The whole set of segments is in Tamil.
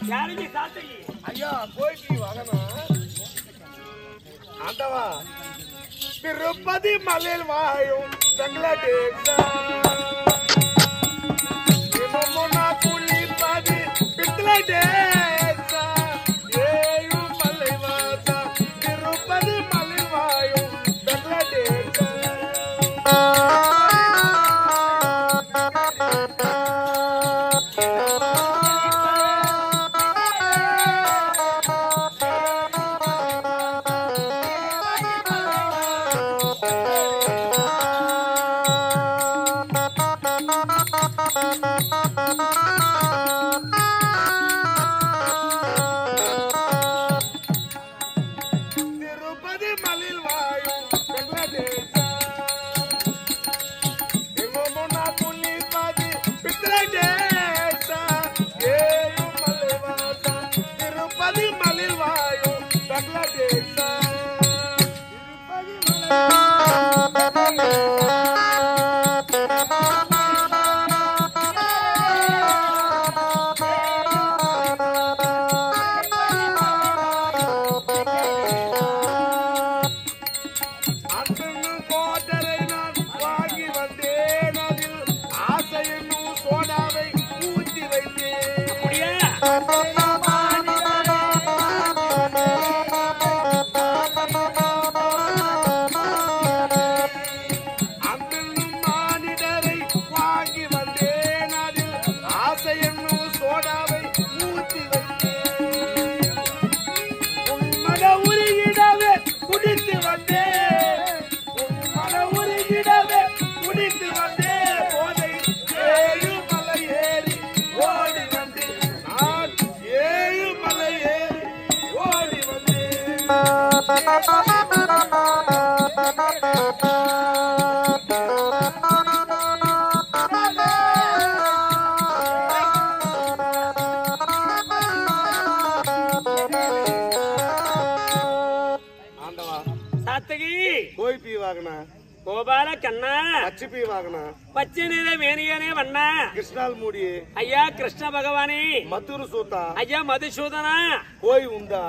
யாருக்கு சாத்தகி ஐயா போயிட்டு வாங்கண்ணா ஆண்டவா திருப்பதி மலையில் வாயும் பங்களாதேஷ் இமமுனா குளிப்பது பித்லடேச ஏயு மலை வாசா திருப்பதி மலை வாயும் பங்களாதேஷ திருப்பதி மலையில் வாயும் பங்களாதேச இமமுனா குளிப்பது பித்லடேச ஏயு மலை வாசா திருப்பதி மலையில் வாயும் பங்களாதேச திருப்பதி மலை அந்தன்னு கோட்டரை நான் வாங்கி வந்தேன் அதில் ஆசையென்னும் சோடாவை ஊற்றி வைத்தேன் அப்படியா அந்தன்னும் மானிடரை வாங்கி வந்தேன் அதில் ஆசையென்னும் சோடாவை ஊற்றி வைத்தேன் உன் மன உருகிடவே குடித்து வந்தேன் உன் மன உருகிடவே குடித்து வந்தேன் போதை ஏழு மலை ஏறி ஓடி வந்தேன் நான் ஏழு மலை ஏறி ஓடி வந்தேன் ஆண்டவா சாத்தகி கோய் பீ வாங்கினா கோபால கண்ணா பச்சை பீ வாங்கினா பச்சை நிற மேனியனே வண்ணா கிருஷ்ணால் மூடி ஐயா கிருஷ்ண பகவானே மத்தூரு சூத்தா ஐயா மதுசூதனா கோய் உண்டா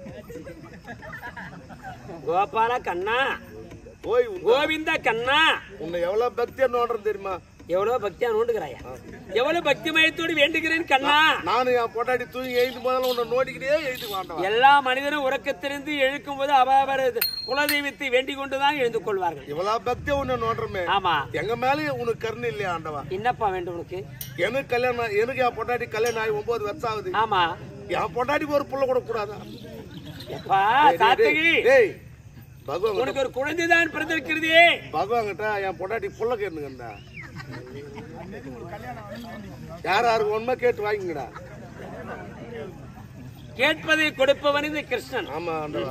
கோபால கண்ணா கோய் உண்டா கோவிந்த கண்ணா உன்னை எவ்வளவு பக்தியா நோடுறது தெரியுமா எவ்வளவு பக்தியா நோண்டுகிறாயா எவ்வளவு பக்தி மயத்தோடு வேண்டுகிறேன் கண்ணா நானும் என் பொட்டாடி தூங்கி எழுந்து முதல்ல உன்னை நோடிக்கிட்டே எழுந்து வாண்டவா எல்லா மனிதரும் உறக்கத்திலிருந்து எழுக்கும் போது அவர் குலதெய்வத்தை வேண்டிக் கொண்டுதான் எழுந்து கொள்வார்கள் இவ்வளவு பக்தியா உன்னை நோடுறமே ஆமா எங்க மேல உனக்கு கருணை இல்லையா ஆண்டவா என்னப்பா வேண்டும் உனக்கு எனக்கு கல்யாணம் எனக்கு என் பொட்டாட்டி கல்யாணம் ஆகி ஒன்பது வருஷம் ஆகுது ஆமா என் பொட்டாட்டிக்கு ஒரு புள்ள கூட கூடாதா எப்பா டேய், சாத்தகி டேய், டேய் பகவான் உனக்கு ஒரு குழந்தைதான் பிறந்திருக்கிறதே பகவான் கிட்ட என் பொட்டாட்டி புள்ள கேட்டுங்கண்டா யார் யாருக்கு ஒண்ணுமா கேட்டு வாங்கிங்கடா கேட்பதை கொடுப்பவன் இந்த கிருஷ்ணன் ஆமா ஆண்டவா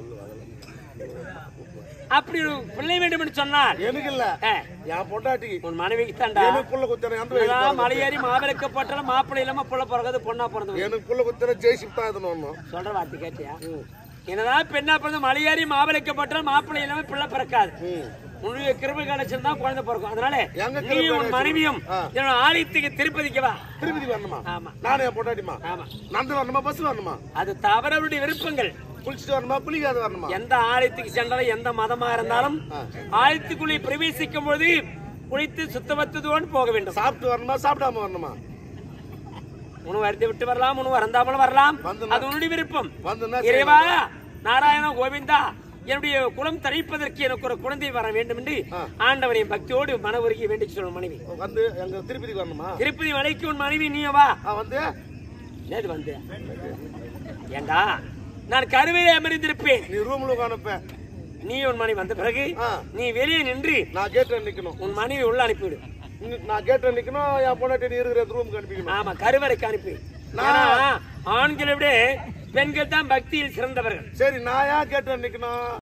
அப்படி ஒரு பிள்ளை வேண்டும் என்று சொன்னார் எனக்கு இல்ல ஏ, என் பொட்டாட்டிக்கு உன் மனைவிக்கு தாண்டா எனக்கு புள்ள குத்தன அந்த வயசுல பிறந்தது. மலையேறி மாவிளக்கப்பட்டாலும் மாப்பிள்ளை இல்லாம புள்ள பிறகுது பொண்ணா பிறந்தது எனக்கு புள்ள குத்தன ஜெய்சிப் தான் இது ஒண்ணும் சொல்ற வார்த்தை கேட்டியா என்னதான் பெண்ணா பிறந்த மலையேறி மாவிளக்கப்பட்டாலும் மாப்பிள்ளை இல்லாம பிள்ளை பிறக்காது உன்னுடைய கிருபை கிடைச்சிருந்தா குழந்தை பிறக்கும் அதனால எங்க நீ கிருபை உன் கிடைச்சிரும்? மனைவியும் ஆ. என்னோட ஆலயத்துக்கு திருப்பதிக்கு வா திருப்பதி வரணுமா ஆமா நானும் என் பொட்டாட்டிமா ஆமா நடந்து வரணுமா பஸ் வரணுமா அது தவறவருடைய விருப்பங்கள் குளிச்சுட்டு வரணுமா குளிக்காத வரணுமா எந்த ஆலயத்துக்கு சென்றாலும் எந்த மதமா இருந்தாலும் ஆலயத்துக்குள்ளே பிரவேசிக்கும் போது குளித்து சுத்தமத்துவோடு போக வேண்டும் சாப்பிட்டு வரணுமா சாப்பிடாம வரணுமா உணவு அருந்தி விட்டு வரலாம் உணவு அருந்தாமலும் வரலாம் வந்து அது உன்னுடைய விருப்பம் வந்துன்னா இறைவா நாராயண கோவிந்தா என்னுடைய குலம் தரிப்பதற்கு எனக்கு ஒரு குழந்தை வர வேண்டும் என்று ஆண்டவரை பக்தியோடு மன உருகி வேண்டிக் சொல்லும் மனைவி வந்து எங்க திருப்பதிக்கு வரணுமா திருப்பதி மலைக்கு உன் மனைவி நீ வா ஆ, வந்து ஏது வந்து ஏண்டா நான் கருவையை அமர்ந்திருப்பேன் நீ ரூம்ல உட்காந்துப்ப நீ உன் மனைவி வந்த பிறகு ஆ. நீ வெளியே நின்று நான் கேட்ட நிக்கணும் உன் மனைவி உள்ள அனுப்பிவிடு இங்க நான் கேட்ட நிக்கணும் என் பொண்டாட்டி நீ இருக்கிற ரூமுக்கு அனுப்பிக்கணும் ஆமா கருவறைக்கு அனுப்பி நான்- ஏன்னா, ஆண்களை விட பெண்கள் தான் பக்தியில் சிறந்தவர்கள் சரி நான் ஏன் கேட்ட நிக்கணும்